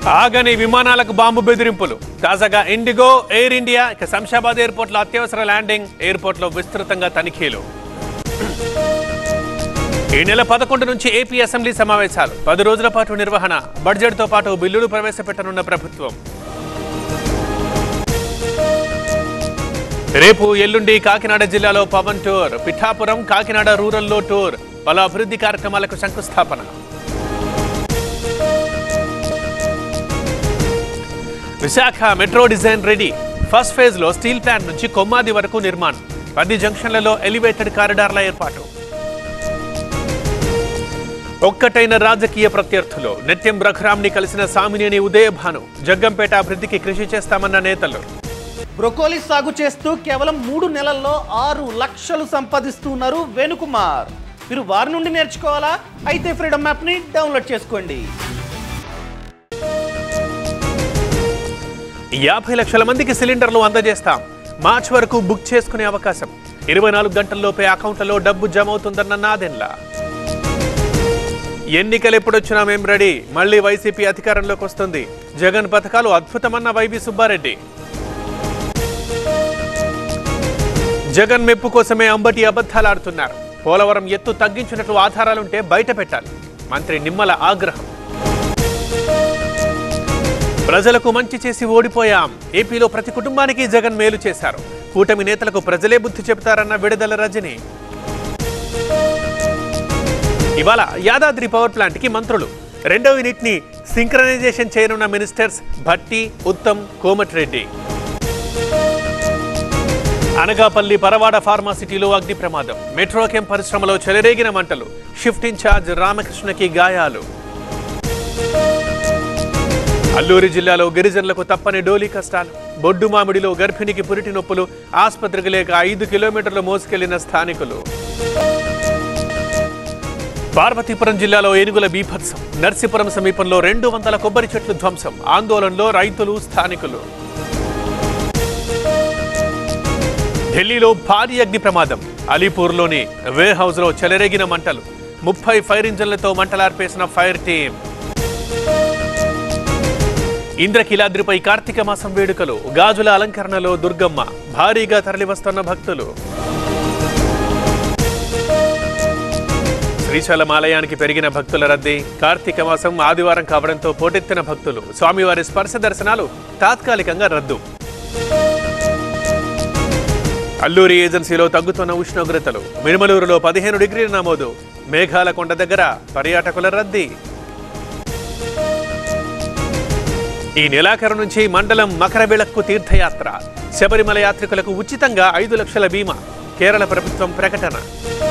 ఆగని విమానాలకు బాంబు బెదిరింపులు తాజాగా ఇండిగో ఎయిర్ ఇండియా ఇక శంషాబాద్ ఎయిర్పోర్ట్లో అత్యవసర ల్యాండింగ్ ఎయిర్పోర్ట్లో విస్తృతంగా తనిఖీలు ఈ నెల పదకొండు నుంచి ఏపీ అసెంబ్లీ సమావేశాలు పది రోజుల పాటు నిర్వహణ బడ్జెట్తో పాటు బిల్లులు ప్రవేశపెట్టనున్న ప్రభుత్వం రేపు ఎల్లుండి కాకినాడ జిల్లాలో పవన్ టూర్ పిఠాపురం కాకినాడ రూరల్లో టూర్ పలు అభివృద్ధి కార్యక్రమాలకు శంకుస్థాపన Visakha metro design ready first phase లో స్టీల్ ప్లాంట్ నుంచి కొమ్మాది వరకు నిర్మాణం పది జంక్షన్లలో ఎలివేటెడ్ కారిడార్ల ఏర్పాటు ఒక్కటైన రాజకీయ ప్రత్యర్థులు నిత్యం రఘురామ్ని కలిసిన సామినేని ఉదయభాను జగ్గంపేట అభివృద్ధికి కృషి చేస్తామన్న నేతలు బ్రొకోలీ సాగు చేస్తూ కేవలం మూడు నెలల్లో ఆరు లక్షలు సంపాదిస్తున్నారు వేణుకుమార్ మీరు వారి నుండి నేర్చుకోవాలా అయితే ఫ్రీడమ్ యాప్ని డౌన్లోడ్ చేసుకోండి యాభై లక్షల మందికి సిలిండర్లు అందజేస్తాం మార్చ్ వరకు బుక్ చేసుకునే అవకాశం ఇరవై నాలుగు గంటల్లోపే అకౌంట్లలో డబ్బు జమ అవుతుందన్న నాదెన్లా ఎన్నికలు ఎప్పుడొచ్చినా మేం రెడీ మళ్ళీ వైసీపీ అధికారంలోకి వస్తుంది జగన్ పథకాలు అద్భుతమన్న వైవి సుబ్బారెడ్డి జగన్ మెప్పు కోసమే అంబటి అబద్ధాలాడుతున్నారు పోలవరం ఎత్తు తగ్గించినట్లు ఆధారాలుంటే బయట పెట్టాలి మంత్రి నిమ్మల ఆగ్రహం ప్రజలకు మంచి చేసి ఓడిపోయాం ఏపీలో ప్రతి కుటుంబానికి జగన్ మేలు చేశారు కూటమి నేతలకు ప్రజలే బుద్ధి చెబుతారన్న విడుదల రజని ఇవాళ యాదాద్రి పవర్ ప్లాంట్ కి మంత్రులు రెండవ యూనిట్ ని సింక్రనైజేషన్ చేయనున్న మినిస్టర్స్ భట్టి ఉత్తమ్ కోమటిరెడ్డి అనగాపల్లి పరవాడ ఫార్మాసిటీలో అగ్ని ప్రమాదం మెట్రోకెం పరిశ్రమలో చెలరేగిన మంటలు షిఫ్ట్ ఇన్ఛార్జ్ రామకృష్ణకి గాయాలు అల్లూరి జిల్లాలో గిరిజనులకు తప్పని డోలీ కష్టాలు బొడ్డు మామిడిలో గర్భిణికి పురిటి నొప్పులు ఆసుపత్రికి లేక ఐదు కిలోమీటర్లు మోసుకెళ్లిన స్థానికులు పార్వతీపురం జిల్లాలో ఏనుగుల బీభత్సం నర్సీపురం సమీపంలో రెండు వందల కొబ్బరి చెట్లు ధ్వంసం ఆందోళనలో రైతులు స్థానికులు ఢిల్లీలో భారీ అగ్ని ప్రమాదం అలీపూర్లోని వే హౌస్లో చెలరేగిన మంటలు ముప్పై ఫైర్ ఇంజన్లతో మంటలార్పేసిన ఫైర్ టీం ఇంద్రకీలాద్రిపై కార్తీక మాసం వేడుకలు గాజుల అలంకరణలో దుర్గమ్మ భారీగా తరలివస్తున్న భక్తులు శ్రీశైలం ఆలయానికి పెరిగిన భక్తుల రద్దీ కార్తీక మాసం ఆదివారం కావడంతో పోటెత్తిన భక్తులు స్వామివారి స్పర్శ దర్శనాలు తాత్కాలికంగా రద్దు అల్లూరి ఏజెన్సీలో తగ్గుతున్న ఉష్ణోగ్రతలు మిరుమలూరులో పదిహేను డిగ్రీల నమోదు మేఘాల కొండ దగ్గర పర్యాటకుల రద్దీ ఈ నెలాఖరు నుంచి మండలం మకరబిళక్కు తీర్థయాత్ర శబరిమల యాత్రికులకు ఉచితంగా ఐదు లక్షల బీమా కేరళ ప్రభుత్వం ప్రకటన